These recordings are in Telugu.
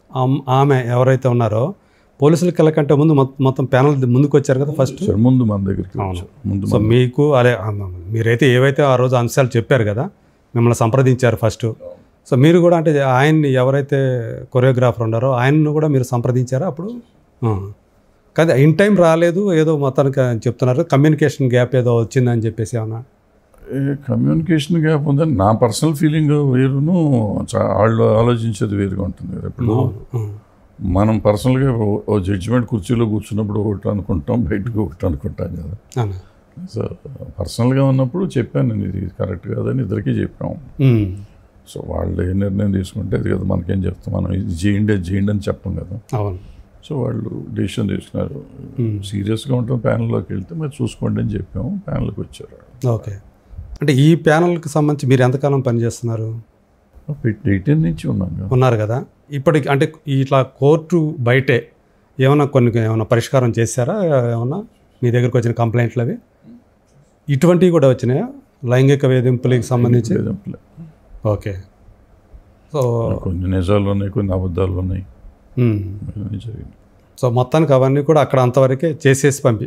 ఆమ్- ఆమె ఎవరైతే ఉన్నారో పోలీసులకు వెళ్ళకంటే ముందు మొత్తం- మొత్తం ప్యానల్ ముందుకు వచ్చారు కదా ఫస్ట్ సరే ముందు మన దగ్గరికి అవును. వచ్చారు. ముందు సో మన- మీకు అదే ఆ, మీరైతే ఏవైతే ఆ రోజు అంశాలు చెప్పారు కదా మిమ్మల్ని సంప్రదించారు ఫస్ట్ సో మీరు కూడా అంటే ఆయన్ని ఎవరైతే కొరియోగ్రాఫర్ ఉన్నారో ఆయన్ను కూడా మీరు సంప్రదించారా అప్పుడు ఆ. కానీ ఇన్ టైం రాలేదు ఏదో మొత్తానికి చెప్తున్నారు కమ్యూనికేషన్ గ్యాప్ ఏదో వచ్చిందని చెప్పేసి ఏమన్నా ఏ కమ్యూనికేషన్ గ్యాప్ ఉందని నా పర్సనల్ ఫీలింగ్ వేరును చా- వాళ్ళు ఆలోచించేది వేరుగా ఉంటుంది ఇప్పుడు ఆ. మనం పర్సనల్గా ఓ- ఓ జడ్జిమెంట్ కుర్చీలో కూర్చున్నప్పుడు ఒకటి అనుకుంటాం బయటకు ఒకటి అనుకుంటాం కదా అవునా. సో పర్సనల్గా ఉన్నప్పుడు చెప్పాను నేను ఇది కరెక్ట్ కాదని ఇద్దరికీ చెప్పాము ఉమ్. సో వాళ్ళు ఏ నిర్ణయం తీసుకుంటే అది కదా మనకేం చెప్తాం మనం ఇది చేయండి అది చేయండి అని చెప్పం కదా అవును సో వాళ్ళు డెసిషన్ తీసుకున్నారు Hmm. సీరియస్గా ఉంటాం ప్యానల్లోకి వెళ్తే మరి చూసుకోండి అని చెప్పాము ప్యానల్కి వచ్చారు ఓకే అంటే ఈ ప్యానల్కి సంబంధించి మీరు ఎంతకాలం పనిచేస్తున్నారు ఎయిటీన్ నుంచి ఉన్నాం కదా ఉన్నారు కదా ఇప్పటికి అంటే ఇట్లా కోర్టు బయటే ఏమైనా కొన్ని ఏమైనా పరిష్కారం చేశారా ఏమన్నా మీ దగ్గరకు వచ్చిన కంప్లైంట్లు అవి ఇటువంటివి కూడా వచ్చినాయా లైంగిక వేధింపులకి సంబంధించి వేధింపులే. ఓకే సో కొన్ని నిజాలు ఉన్నాయి కొన్ని అబద్ధాలు ఉన్నాయి ఉమ్. ఇవన్నీ జరిగింది సో మొత్తానికి అవన్నీ కూడా అక్కడ అంతవరకే చేసేసి పంపి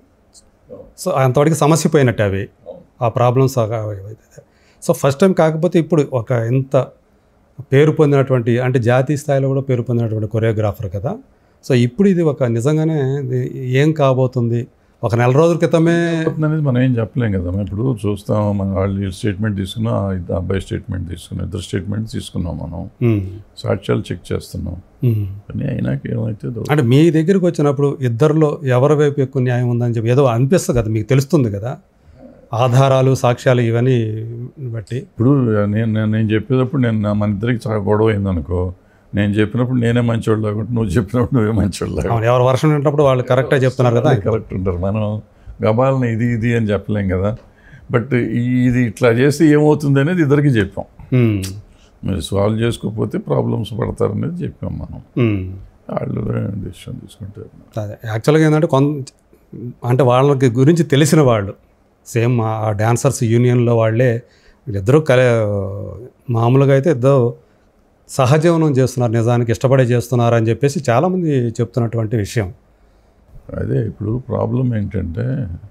సో అంతవరకు సమస్య పోయినట్టు అవి ఆ ప్రాబ్లమ్స్ సో ఫస్ట్ టైం కాకపోతే ఇప్పుడు ఒక ఎంత పేరు పొందినటువంటి అంటే జాతీయ స్థాయిలో కూడా పేరు పొందినటువంటి కొరియోగ్రాఫర్ కదా సో ఇప్పుడు ఇది ఒక నిజంగానే ఇది ఏం కాబోతుంది ఒక నెల రోజుల క్రితమే అనేది మనం ఏం చెప్పలేం కదా మనం ఇప్పుడు చూస్తాం మన వాళ్ళు స్టేట్మెంట్ తీసుకున్నాం ఆ ఇద్ద- అబ్బాయి స్టేట్మెంట్ తీసుకున్నాం ఇద్దరు స్టేట్మెంట్ తీసుకున్నాం మనం ఉమ్, సాక్ష్యాలు చెక్ చేస్తున్నాం ఉమ్. కానీ అయినాక ఏమైతే దో- అంటే మీ దగ్గరికి వచ్చినప్పుడు ఇద్దరిలో ఎవరి వైపు ఎక్కువ న్యాయం ఉందని చెప్పి ఏదో అనిపిస్తుంది కదా మీకు తెలుస్తుంది కదా ఆధారాలు సాక్ష్యాలు ఇవన్నీ బట్టి ఇప్పుడు నేను నేను నేను చెప్పేటప్పుడు నేను నా- మన ఇద్దరికి చాలా గొడవ అయిందనుకో నేను చెప్పినప్పుడు నేనే మంచోడు లేకుంటే నువ్వు చెప్పినప్పుడు నువ్వే మంచోడు లేకుండా అవును ఎవరు వర్షం వింటున్నప్పుడు వాళ్ళు కరెక్ట్గా చెప్తున్నారు కదా కరెక్ట్ ఉంటారు మనం గబాలని ఇది ఇది అని చెప్పలేం కదా బట్ ఇది ఇట్లా చేస్తే ఏమవుతుంది అనేది ఇద్దరికి చెప్పాం ఉమ్, మీరు సాల్వ్ చేసుకోకపోతే ప్రాబ్లమ్స్ పడతారనేది చెప్పాం మనం ఉమ్. వాళ్ళు డిసిషన్ తీసుకుంటారు అదే యాక్చువల్గా ఏంటంటే కొంత అంటే వాళ్ళకి గురించి తెలిసిన వాళ్ళు సేమ్ ఆ డాన్సర్స్ యూనియన్లో వాళ్ళే వీళ్ళిద్దరూ కల మామూలుగా అయితే ఇద్దరు సహజీవనం చేస్తున్నారు నిజానికి ఇష్టపడే చేస్తున్నారు అని చెప్పేసి చాలామంది చెప్తున్నటువంటి విషయం అదే ఇప్పుడు ప్రాబ్లం ఏంటంటే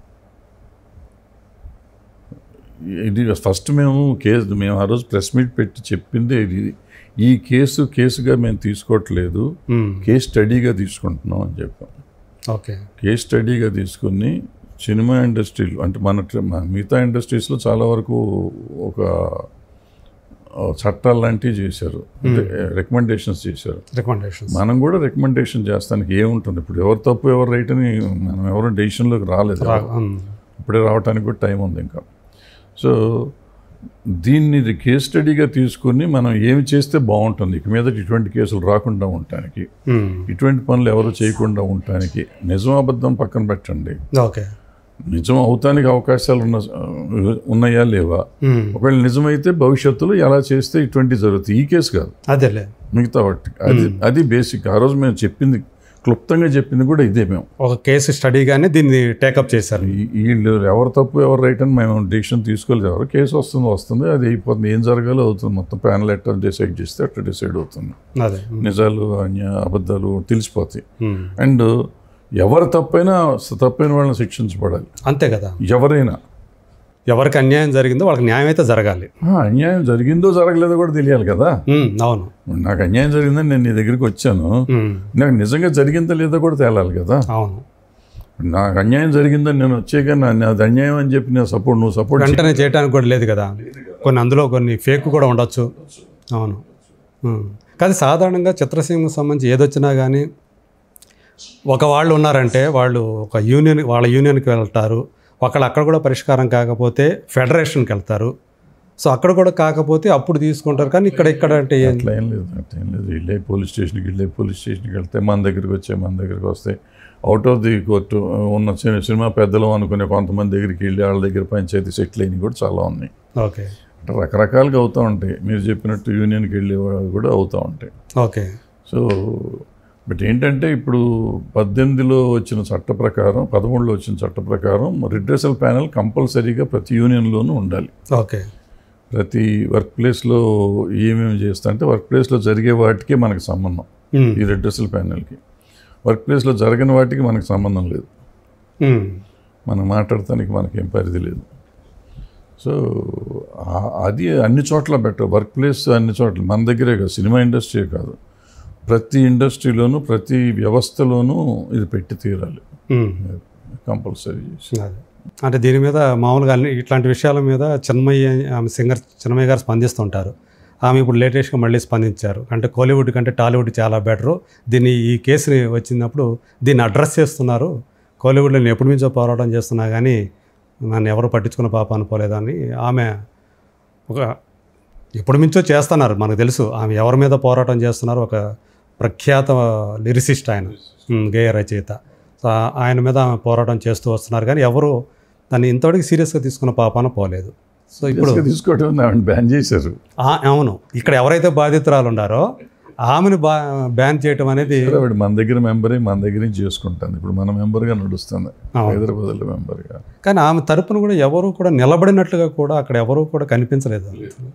ఇది ఫస్ట్ మేము కేసు మేము ఆ రోజు ప్రెస్ మీట్ పెట్టి చెప్పిందే ఇది ఈ కేసు కేసుగా మేము తీసుకోవట్లేదు ఉమ్, కేస్ స్టడీగా తీసుకుంటున్నాం అని చెప్పాం ఓకే కేస్ స్టడీగా తీసుకుని సినిమా ఇండస్ట్రీలో అంటే మన ట్ర- మన మిగతా ఇండస్ట్రీస్లో చాలా వరకు ఒక ఆ, చట్టాలు లాంటివి చేశారు అంటే రికమెండేషన్స్ చేశారు రికమెండేషన్స్ మనం కూడా రికమెండేషన్ చేస్తానికి ఏముంటుంది ఇప్పుడు ఎవరు తప్పు ఎవరు రైట్ అని మనం ఎవరు డెసిషన్లోకి రాలేదు ఇప్పుడే రావడానికి కూడా టైం ఉంది ఇంకా సో దీన్ని కేస్ స్టడీగా తీసుకుని మనం ఏమి చేస్తే బాగుంటుంది ఇక మీద ఇటువంటి కేసులు రాకుండా ఉండటానికి ఇటువంటి పనులు ఎవరు చేయకుండా ఉండటానికి నిజం అబద్ధం పక్కన పెట్టండి ఓకే నిజం అవుతానికి అవకాశాలు ఉన్న ఉన్నాయా లేవా ఒకవేళ నిజమైతే భవిష్యత్తులో ఎలా చేస్తే ఇటువంటి జరుగుతాయి ఈ కేసు కాదు అదేలే మిగతా వాటి అది అది బేసిక్ ఆ రోజు మేము చెప్పింది క్లుప్తంగా చెప్పింది కూడా ఇదే మేము ఒక కేసు స్టడీగానే దీన్ని టేకప్ చేశారు ఈ- వీళ్ళు ఎవరు తప్పు ఎవరు రైట్ అని మేము డిసిషన్ తీసుకోలేదు ఎవరు కేసు వస్తుంది వస్తుంది అది అయిపోతుంది ఏం జరగాలో అవుతుంది మొత్తం ప్యానల్ ఎట్లా డిసైడ్ చేస్తే అట్లా డిసైడ్ అవుతుంది అదే నిజాలు అన్య అబద్ధాలు తెలిసిపోతాయి ఉమ్. అండ్ ఎవరు తప్పైనా తప్పైన వాళ్ళని శిక్షించబడాలి అంతే కదా ఎవరైనా ఎవరికి అన్యాయం జరిగిందో వాళ్ళకి న్యాయం అయితే జరగాలి ఆ, అన్యాయం జరిగిందో జరగలేదో కూడా తెలియాలి కదా ఉమ్, అవును నాకు అన్యాయం జరిగిందని నేను నీ దగ్గరికి వచ్చాను ఉమ్, నాకు నిజంగా జరిగిందో లేదో కూడా తేలాలి కదా అవును నాకు అన్యాయం జరిగిందని నేను వచ్చాక నా- నాది అన్యాయం అని చెప్పి నేను సపోర్ట్ నువ్వు సపోర్ట్ వెంటనే చేయడానికి కూడా లేదు కదా కొన్ని అందులో కొన్ని ఫేక్ కూడా ఉండొచ్చు అవును ఉమ్. కానీ సాధారణంగా చిత్రసీమకు సంబంధించి ఏదొచ్చినా కానీ ఒక వాళ్ళు ఉన్నారంటే వాళ్ళు ఒక యూనియన్ వాళ్ళ యూనియన్కి వెళ్తారు ఒకళ్ళు అక్కడ కూడా పరిష్కారం కాకపోతే ఫెడరేషన్కి వెళ్తారు సో అక్కడ కూడా కాకపోతే అప్పుడు తీసుకుంటారు కానీ ఇక్కడ ఇక్కడ అంటే ఏం అట్లా ఏం లేదు అట్లా ఏం లేదు వెళ్ళే పోలీస్ స్టేషన్కి వెళ్ళే పోలీస్ స్టేషన్కి వెళ్తే మన దగ్గరికి వచ్చే మన దగ్గరికి వస్తే అవుట్ ఆఫ్ ది కోర్టు ఉన్న సి- సినిమా పెద్దలు అనుకునే కొంతమంది దగ్గరికి వెళ్ళి వాళ్ళ దగ్గర పంచాయతీ సెటిల్ అయినవి కూడా చాలా ఉన్నాయి ఓకే అంటే రకరకాలుగా అవుతూ ఉంటాయి మీరు చెప్పినట్టు యూనియన్కి వెళ్ళే వాళ్ళు కూడా అవుతూ ఉంటాయి ఓకే సో బట్ ఏంటంటే ఇప్పుడు పద్దెనిమిదిలో వచ్చిన చట్ట ప్రకారం పదమూడులో వచ్చిన చట్ట ప్రకారం రిడ్రెసల్ ప్యానల్ కంపల్సరీగా ప్రతి యూనియన్లోనూ ఉండాలి ఓకే ప్రతి వర్క్ ప్లేస్లో ఏమేమి చేస్తా అంటే వర్క్ ప్లేస్లో జరిగే వాటికే మనకు సంబంధం ఉమ్, ఈ రెడ్రెసల్ ప్యానెల్కి వర్క్ ప్లేస్లో జరగని వాటికి మనకు సంబంధం లేదు ఉమ్, మనం మాట్లాడటానికి మనకేం పరిధి లేదు సో ఆ- అది అన్ని చోట్ల బెటర్ వర్క్ ప్లేస్ అన్ని చోట్ల మన దగ్గరే కాదు సినిమా ఇండస్ట్రీ కాదు ప్రతి ఇండస్ట్రీలోనూ ప్రతి వ్యవస్థలోనూ ఇది పెట్టి తీరాలి ఉమ్. కంపల్సరీ అదే అంటే దీని మీద మామూలుగా అన్ని ఇట్లాంటి విషయాల మీద చిన్మయ్య ఆమె సింగర్ చిన్మయ్య గారు స్పందిస్తుంటారు ఆమె ఇప్పుడు లేటెస్ట్గా మళ్ళీ స్పందించారు అంటే కోలీవుడ్ కంటే టాలీవుడ్ చాలా బెటరు దీన్ని ఈ కేసుని వచ్చినప్పుడు దీన్ని అడ్రస్ చేస్తున్నారు కోలీవుడ్లో నేను ఎప్పటి నుంచో పోరాటం చేస్తున్నా కానీ నన్ను ఎవరు పట్టించుకున్న పాప అనుకోలేదని ఆమె ఒక ఎప్పటి నుంచో చేస్తున్నారు మనకు తెలుసు ఆమె ఎవరి మీద పోరాటం చేస్తున్నారు ఒక ప్రఖ్యాత లిరిసిస్ట్ ఆయన ఉమ్, గేయ రచయిత సో ఆ- ఆయన మీద ఆమె పోరాటం చేస్తూ వస్తున్నారు కానీ ఎవరు దాన్ని ఇంతవరకు సీరియస్గా తీసుకున్న పాపాన పోలేదు సో ఇప్పుడు ఇప్పుడు తీసుకోవడం ఆవిడ బ్యాన్ చేశారు ఆ- అవును ఇక్కడ ఎవరైతే బాధితురాలు ఉండారో ఆమెను బా బ్యాన్ చేయటం అనేది ఆవిడ మన దగ్గర మెంబరే మన దగ్గర నుంచి చేసుకుంటుంది ఇప్పుడు మన మెంబర్గా నడుస్తుంది అవును. హైదరాబాద్లో మెంబర్గా కానీ ఆమె తరపున కూడా ఎవరు కూడా నిలబడినట్లుగా కూడా అక్కడ ఎవరు కూడా కనిపించలేదు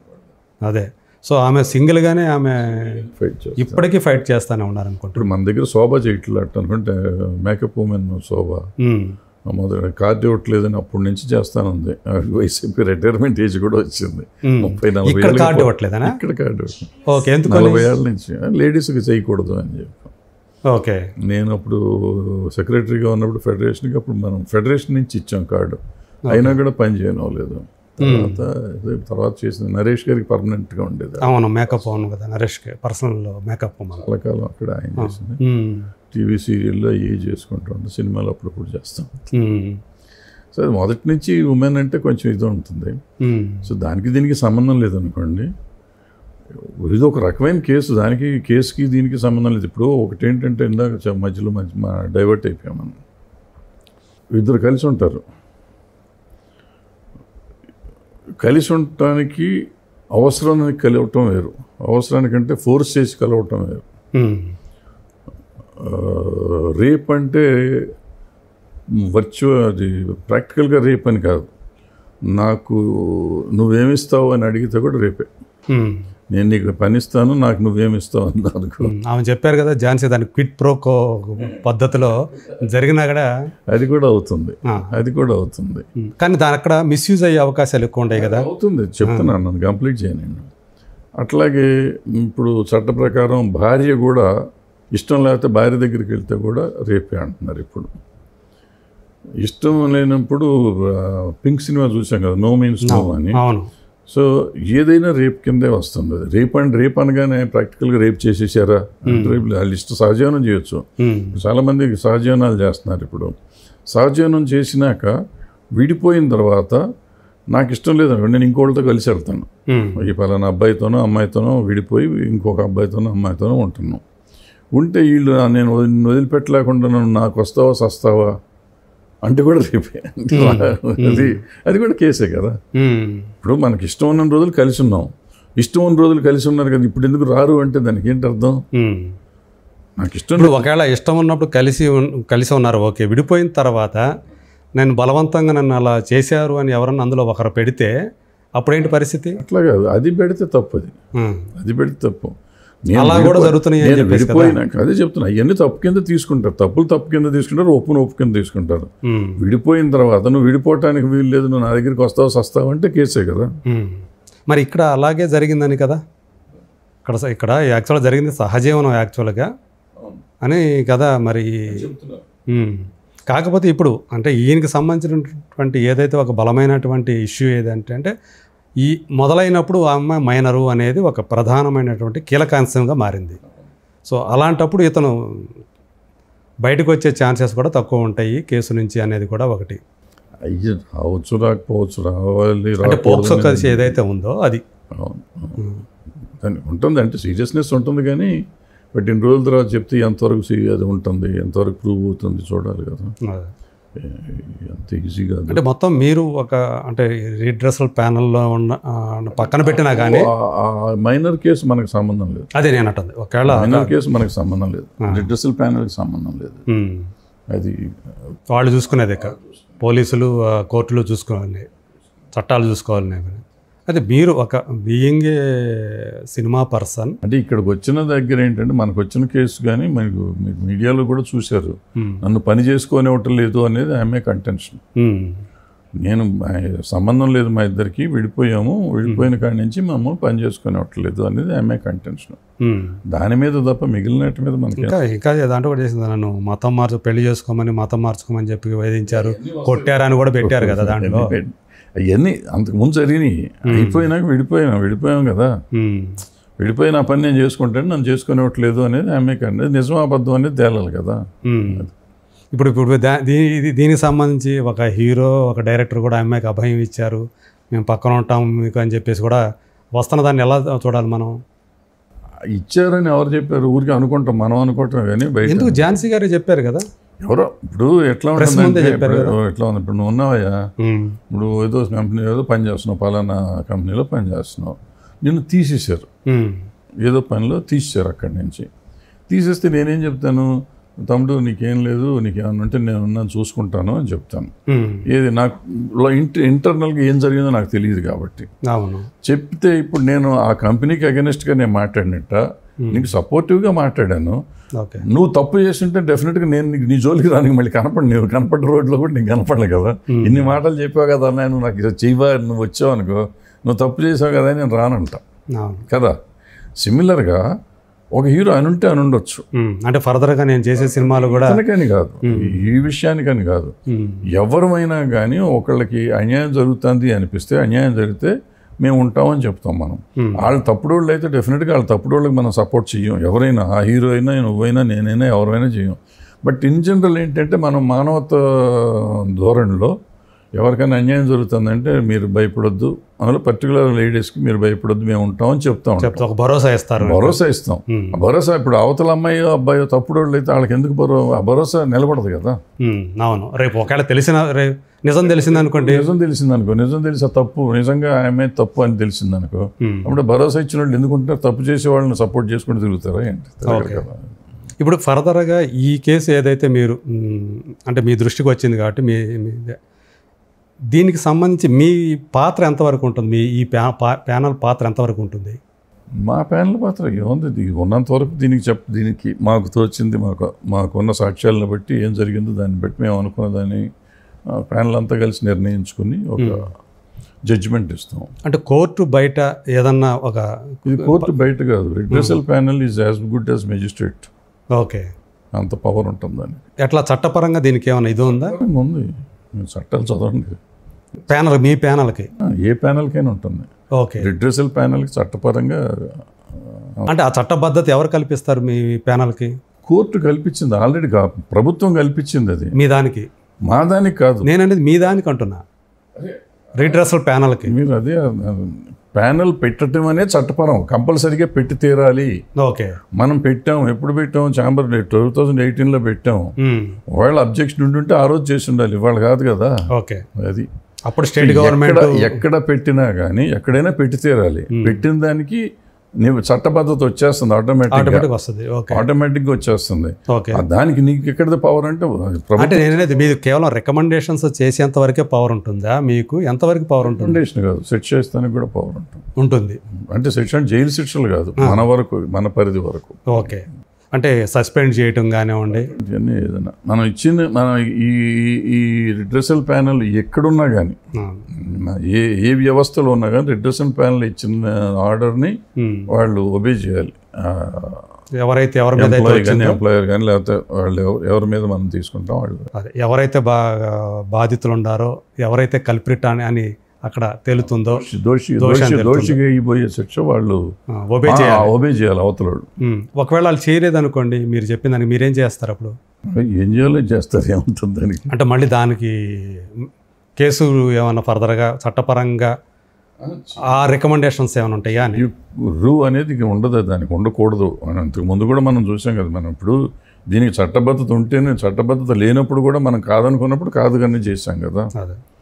అదే సో ఆమె సింగిల్గానే ఆమె ఫైట్ చేస్తారు ఇప్పటికీ ఫైట్ చేస్తానే ఉన్నారు అనుకుంటా ఇప్పుడు మన దగ్గర శోభ చేయట్లేదు అట్ట అనుకుంటే మేకప్ ఉమెన్ శోభ ఉమ్, మొదటి కార్డు ఇవ్వట్లేదని అప్పటి నుంచి చేస్తానుంది ఆవిడ వైసీపీ రిటైర్మెంట్ ఏజ్ కూడా వచ్చింది ఉమ్. ముప్పై నలభై ఇక్కడ ఏళ్ళకి కార్డు ఇవ్వట్లేదనా ఇక్కడ కార్డు ఓకే ఎందుకు నలభై ఏళ్ళ నుంచి లేడీస్కి చేయకూడదు అని చెప్పి ఓకే నేను అప్పుడు సెక్రటరీగా ఉన్నప్పుడు ఫెడరేషన్కి అప్పుడు మనం ఫెడరేషన్ నుంచి ఇచ్చాం కార్డు అయినా కూడా పని చేయనవలేదు తర్వాత అదే తర్వాత చేసింది నరేష్ గారికి పర్మనెంట్గా ఉండేది అవును మేకప్ అవును కదా నరేష్కి పర్సనల్ మేకప్ మన చాలా కాలం అక్కడ ఆయన చేసింది ఉమ్, టీవీ సీరియల్లో ఏ చేసుకుంటూ ఉంటాం సినిమాలు అప్పుడప్పుడు చేస్తాం ఉమ్, సో అది మొదటి నుంచి ఉమెన్ అంటే కొంచెం ఇది ఉంటుంది ఉమ్, సో దానికి దీనికి సంబంధం లేదనుకోండి ఇది ఒక రకమైన కేసు దానికి కేసుకి దీనికి సంబంధం లేదు ఇప్పుడు ఒకటి ఏంటంటే ఇందాక చె- మధ్యలో మధ్య మా డైవర్ట్ అయిపోయాం మనం ఇద్దరు కలిసి ఉంటారు కలిసి ఉండటానికి అవసరానికి కలవటం వేరు అవసరానికంటే ఫోర్స్ చేసి కలవటం వేరు ఉమ్, రేప్ అంటే వర్చువల్ అది ప్రాక్టికల్గా రేప్ అని కాదు నాకు నువ్వేమిస్తావు అని అడిగితే కూడా రేపే ఉమ్, నేను నీకు పని ఇస్తాను నాకు నువ్వేమిస్తావు అని అనుకో ఉమ్. ఆమె చెప్పారు కదా ఝాన్సీ దాని క్విట్ ప్రోకో పద్ధతిలో జరిగినా కూడా అది కూడా అవుతుంది ఆ, అది కూడా అవుతుంది ఉమ్. కానీ దాని అక్కడ మిస్యూజ్ అయ్యే అవకాశాలు ఎక్కువ ఉంటాయి కదా అవుతుంది చెప్తున్నాను నన్ను కంప్లీట్ చేయనండి అట్లాగే ఇప్పుడు చట్ట ప్రకారం భార్య కూడా ఇష్టం లేకపోతే భార్య దగ్గరికి వెళ్తే కూడా రేపే అంటున్నారు ఇప్పుడు ఇష్టం లేనప్పుడు ఆ, పింక్ సినిమా చూసాం కదా నో మీన్స్ నో అని అవును సో ఏదైనా రేప్ కిందే వస్తుంది అది రేప్ అండ్ రేప్ అనగానే ప్రాక్టికల్గా రేప్ చేసేసారా అంటే రేపు వాళ్ళు ఇష్టం సహజీవనం చేయొచ్చు ఉమ్, చాలామంది సహజీవనాలు చేస్తున్నారు ఇప్పుడు సహజీవనం చేసినాక విడిపోయిన తర్వాత నాకు ఇష్టం లేదు నేను ఇంకోళ్ళతో కలిసి వెళ్తాను ఉమ్, ఈ పలానా అబ్బాయితోనో అమ్మాయితోనో విడిపోయి ఇంకొక అబ్బాయితోనో అమ్మాయితోనో ఉంటున్నాం ఉంటే వీళ్ళు నేను వదిలి- వదిలిపెట్టలేకుండా నన్ను నాకు వస్తావా సస్తావా అంటే కూడా రేపే అది అది కూడా కేసే కదా ఉమ్, ఇప్పుడు మనకి ఇష్టం ఉన్న రోజులు కలిసి ఉన్నాం ఇష్టం ఉన్న రోజులు కలిసి ఉన్నారు కదా ఇప్పుడు ఎందుకు రారు అంటే దానికి ఏంటి అర్థం ఉమ్. నాకు ఇష్టం ఇప్పుడు ఒకవేళ ఇష్టం ఉన్నప్పుడు కలిసి ఉన్- కలిసి ఉన్నారు ఓకే విడిపోయిన తర్వాత నేను బలవంతంగా నన్ను అలా చేశారు అని ఎవరన్నా అందులో ఒకరు పెడితే అప్పుడేంటి పరిస్థితి అట్లా కాదు అది పెడితే తప్పు అది ఉమ్, అది పెడితే తప్పు నేను అలా కూడా విడిపో- జరుగుతున్నాయి అని నేను చెప్పేసి కదా. విడిపోయినాక అదే చెప్తున్నా అవన్నీ తప్పు కింద తీసుకుంటారు తప్పులు తప్పు కింద తీసుకుంటారు ఒప్పును ఒప్పు కింద తీసుకుంటారు ఉమ్, విడిపోయిన తర్వాత నువ్వు విడిపోవటానికి వీలు లేదు నువ్వు నా దగ్గరికి వస్తావు సస్తావు అంటే కేసే కదా ఉమ్. మరి ఇక్కడ అలాగే జరిగిందని కదా ఇక్కడ స- ఇక్కడ యాక్చువల్గా జరిగింది సహజీవనం యాక్చువల్గా అని కదా మరి ఉమ్. కాకపోతే ఇప్పుడు అంటే ఈయనకి సంబంధించినటువంటి ఏదైతే ఒక బలమైనటువంటి ఇష్యూ ఏదంటే అంటే ఈ మొదలైనప్పుడు ఆ అమ్మాయి మైనరు అనేది ఒక ప్రధానమైనటువంటి కీలకాంశంగా మారింది సో అలాంటప్పుడు ఇతను బయటకు వచ్చే ఛాన్సెస్ కూడా తక్కువ ఉంటాయి కేసు నుంచి అనేది కూడా ఒకటి అయ్యి రావచ్చు రాకపోవచ్చు రావాలి అంటే రాకూడదు పోక్సో కేసు ఏదైతే ఉందో అది అవును, అవును. దాని ఉంటుంది అంటే సీరియస్నెస్ ఉంటుంది కానీ బట్ ఇన్ని రోజుల తర్వాత చెప్తే ఎంతవరకు సీ- అది ఉంటుంది ఎంతవరకు ప్రూవ్ అవుతుంది చూడాలి కదా అదే. అంత ఈజీ కాదు అంటే మొత్తం మీరు ఒక అంటే రీడ్రెసల్ ప్యానల్లో ఉన్న ఆ, పక్కన పెట్టినా కానీ మైనర్ కేసు మనకు సంబంధం లేదు అదే నేను అంటుంది ఒకవేళ మైనర్ కేసు మనకు సంబంధం లేదు రిడ్రసల్ ప్యానల్కి సంబంధం లేదు ఉమ్, అది వాళ్ళు చూసుకునేది ఇక పోలీసులు ఆ, కోర్టులు చూసుకోవాలి చట్టాలు చూసుకోవాలి అదే మీరు ఒక బీయింగ్ ఏ సినిమా పర్సన్ అంటే ఇక్కడికి వచ్చిన దగ్గర ఏంటంటే మనకు వచ్చిన కేసు కానీ మనకు మీరు మీడియాలో కూడా చూశారు నన్ను పని చేసుకోనివ్వటం లేదు అనేది ఆమె కంటెన్షన్ నేను ఆ, సంబంధం లేదు మా ఇద్దరికి విడిపోయాము విడిపోయిన కాడి నుంచి మేము పని చేసుకునేవట్లేదు అనేది ఆమె కంటెన్షన్ దాని మీద తప్ప మిగిలిన వాటి మీద మనకి ఇంకా ఇంకా దాంట్లో కూడా చేసింది నన్ను మతం మార్చు పెళ్లి చేసుకోమని మతం మార్చుకోమని చెప్పి వేధించారు కొట్టారని కూడా పెట్టారు కదా దాంట్లో అవన్నీ అంతకు ముందు జరిగినాయి అయిపోయినాక విడిపోయాం విడిపోయాం కదా ఉమ్. విడిపోయి నా పని నేను చేసుకుంటాను నన్ను చేసుకునేవట్లేదు అనేది ఆమె కంటే నిజం అబద్ధం అనేది తేలాలి కదా ఉమ్. ఇప్పుడు ఇప్పుడు దా- దీ ఇది- దీనికి సంబంధించి ఒక హీరో ఒక డైరెక్టర్ కూడా అమ్మాయికి అభయం ఇచ్చారు మేము పక్కన ఉంటాం మీకు అని చెప్పేసి కూడా వస్తున్న దాన్ని ఎలా చూడాలి మనం ఇచ్చారని ఎవరు చెప్పారు ఊరికి అనుకుంటాం మనం అనుకుంటాం కానీ బయట ఎందుకు ఝాన్సీ గారు చెప్పారు కదా ఎవరో ఇప్పుడు ఎట్లా Press ముందే ఉంటుందంటే చెప్పారు ఇప్పుడు ఎట్లా ఉంది ఇప్పుడు నువ్వు ఉన్నావయ్యా ఉమ్. ఇప్పుడు ఏదో కంపెనీ ఏదో పని చేస్తున్నావు పలానా కంపెనీలో పని చేస్తున్నావు నిన్ను తీసేశారు ఉమ్. ఏదో పనిలో తీసేశారు అక్కడి నుంచి తీసేస్తే నేనేం చెప్తాను తమ్ముడు నీకేం లేదు నీకేమన్నా ఉంటే నేను ఉన్నాను చూసుకుంటాను అని చెప్తాను ఉమ్. ఏది నాకు లో ఇంట ఇంటర్నల్గా ఏం జరిగిందో నాకు తెలియదు కాబట్టి అవును చెప్తే ఇప్పుడు నేను ఆ కంపెనీకి అగెనిస్ట్గా నేను మాట్లాడినట్ట నీకు సపోర్టివ్గా మాట్లాడాను ఓకే నువ్వు తప్పు చేస్తుంటే డెఫినెట్గా నేను నీకు నీ జోలికి రానికి మళ్ళీ కనపడి నువ్వు కనపడ్డ రోడ్లో కూడా నీకు కనపడలే కదా ఇన్ని మాటలు చెప్పావు కదా అన్న నువ్వు నాకు చెయ్యవా నువ్వు వచ్చావు అనుకో నువ్వు తప్పు చేసావు కదా అని నేను రానంట అవును కదా సిమిలర్గా ఒక హీరో అని ఉంటే అని ఉండొచ్చు ఉమ్. అంటే ఫర్దర్గా నేను చేసే సినిమాలు కూడా అతనికని కాదు ఈ విషయానికని కాదు ఉమ్. ఎవరమైనా కానీ ఒకళ్ళకి అన్యాయం జరుగుతుంది అనిపిస్తే అన్యాయం జరిగితే మేము ఉంటామని చెప్తాం మనం వాళ్ళు తప్పుడు వాళ్ళు అయితే డెఫినెట్గా వాళ్ళు తప్పుడు వాళ్ళకి మనం సపోర్ట్ చెయ్యం ఎవరైనా ఆ హీరో అయినా నువ్వైనా నేనైనా ఎవరైనా చెయ్యం బట్ ఇన్ జనరల్ ఏంటంటే మనం మానవత ధోరణిలో ఎవరికైనా అన్యాయం జరుగుతుందంటే మీరు భయపడొద్దు అందులో పర్టికులర్ లేడీస్కి మీరు భయపడొద్దు మేము ఉంటామని చెప్తా ఉంటాం చెప్తే ఒక భరోసా ఇస్తారు భరోసా ఇస్తాం ఆ భరోసా ఇప్పుడు అవతల అమ్మాయి అబ్బాయి తప్పుడు వాళ్ళు అయితే వాళ్ళకి ఎందుకు భరో ఆ భరోసా నిలబడదు కదా ఉమ్. అవును రేపు ఒకవేళ తెలిసిన రేపు నిజం తెలిసింది అనుకోండి నిజం తెలిసిందనుకో నిజం తెలిసి ఆ తప్పు నిజంగా ఆమె తప్పు అని తెలిసిందనుకో Hmm. అప్పుడు భరోసా ఇచ్చిన వాళ్ళు ఎందుకు ఉంటారు తప్పు చేసే వాళ్ళని సపోర్ట్ చేసుకుంటూ తిరుగుతారా ఏంటి తిరగరు కదా. ఇప్పుడు ఫర్దర్గా ఈ కేసు ఏదైతే మీరు మ్, అంటే మీ దృష్టికి వచ్చింది కాబట్టి మీ మీ- దీనికి సంబంధించి మీ పాత్ర ఎంతవరకు ఉంటుంది మీ ఈ ప్యా పా- ప్యానల్ పాత్ర ఎంతవరకు ఉంటుంది మా ప్యానల్ పాత్ర ఏముంది ఇది ఉన్నంత వరకు దీనికి చెప్ దీనికి మాకు తోచింది మాకు మాకున్న సాక్ష్యాలను బట్టి ఏం జరిగిందో దాన్ని బట్టి మేము అనుకున్న దాన్ని ప్యానల్ అంతా కలిసి నిర్ణయించుకుని ఒక జడ్జిమెంట్ ఇస్తాం అంటే కోర్టు బయట ఏదన్నా ఒక ఇది కోర్టు బయట కాదు redressal panel is as good as magistrate okay అంత పవర్ ఉంటుంది దానికి ఎట్లా చట్టపరంగా దీనికి ఏమైనా ఇది ఉందా ఉంది మీరు చట్టాలు చదవండి ప్యానల్ మీ ప్యానల్కి ఆ, ఏ ప్యానల్కైనా ఉంటుంది ఓకే రిడ్రెసల్ ప్యానల్కి చట్టపరంగా అంటే ఆ చట్టబద్ధత ఎవరు కల్పిస్తారు మీ ప్యానల్కి కోర్టు కల్పించింది ఆల్రెడీ ప్రభుత్వం కల్పించింది అది మీ దానికి మా దానికి కాదు నేననేది మీ దానికి అంటున్నా రీడ్రెసల్ ప్యానల్కి మీరు అదే ప్యానల్ పెట్టడం అనేది చట్టపరం కంపల్సరీగా పెట్టి తీరాలి ఓకే మనం పెట్టాం ఎప్పుడు పెట్టాం ఛాంబర్ టూ థౌజండ్ ఎయిటీన్లో పెట్టాం మ్, ఒకవేళ అబ్జెక్షన్ ఉంటుంటే ఆ రోజు చేసి ఉండాలి ఇవాళ కాదు కదా ఓకే అది అప్పుడు స్టేట్ గవర్నమెంట్ ఎక్కడ ఎక్కడ పెట్టినా కానీ ఎక్కడైనా పెట్టి తీరాలి పెట్టిన దానికి నీవు చట్టబద్ధత వచ్చేస్తుంది ఆటోమేటిక్గా ఆటోమేటిక్ వస్తుంది ఓకే ఆటోమేటిక్గా వచ్చేస్తుంది ఓకే ఆ దానికి నీకు ఎక్కడిది పవర్ అంటే ప్రభుత్వం అంటే నేను అనేది మీరు కేవలం రికమెండేషన్స్ చేసేంత వరకే పవర్ ఉంటుందా మీకు ఎంతవరకు పవర్ ఉంటుంది ఫౌండేషన్ కాదు సెట్ చేస్తానికి కూడా పవర్ ఉంటుంది ఉంటుంది అంటే శిక్ష అంటే జైలు శిక్షలు కాదు మన వరకు మన పరిధి వరకు ఓకే అంటే సస్పెండ్ చేయటం కానివ్వండి ఇవన్నీ ఏదైనా మనం ఇచ్చిన మనం ఈ ఈ రిడ్రెసల్ ప్యానల్ ఎక్కడున్నా కానీ ఆ, ఏ ఏ వ్యవస్థలో ఉన్నా కానీ రిడ్రెసల్ ప్యానల్ ఇచ్చిన ఆర్డర్ని ఉమ్. వాళ్ళు ఒబే చేయాలి ఎవరైతే ఎవరి మీద అయితే ఎంప్లాయీ కానీ వచ్చిందో ఎంప్లాయర్ కానీ లేకపోతే వాళ్ళు ఎవ- ఎవరి మీద మనం తీసుకుంటాం వాళ్ళు అదే ఎవరైతే బా బాధితులు ఉండారో ఎవరైతే కల్ప్రిట్ అని అని అక్కడ తేలుతుందో దోషి దోషి దోషి అని దోషిగా అయిపోయే శిక్ష వాళ్ళు ఒబే చేయాలి ఒబే చేయాలి అవతలాడు ఉమ్. ఒకవేళ వాళ్ళు చేయలేదు అనుకోండి మీరు చెప్పిన దానికి మీరేం చేస్తారు అప్పుడు ఏం చేయాలో చేస్తారు ఏముంటుంది దానికి అంటే మళ్ళీ దానికి కేసు ఏమైనా ఫర్దర్గా చట్టపరంగా ఆ రికమెండేషన్స్ ఏమైనా ఉంటాయా అని రూ అనేది ఇక ఉండదు దానికి ఉండకూడదు అని అంతకు ముందు కూడా మనం చూసాం కదా మనం ఇప్పుడు దీనికి చట్టబద్ధత ఉంటేనే చట్టబద్ధత లేనప్పుడు కూడా మనం కాదనుకున్నప్పుడు కాదు కానీ చేశాం కదా అదే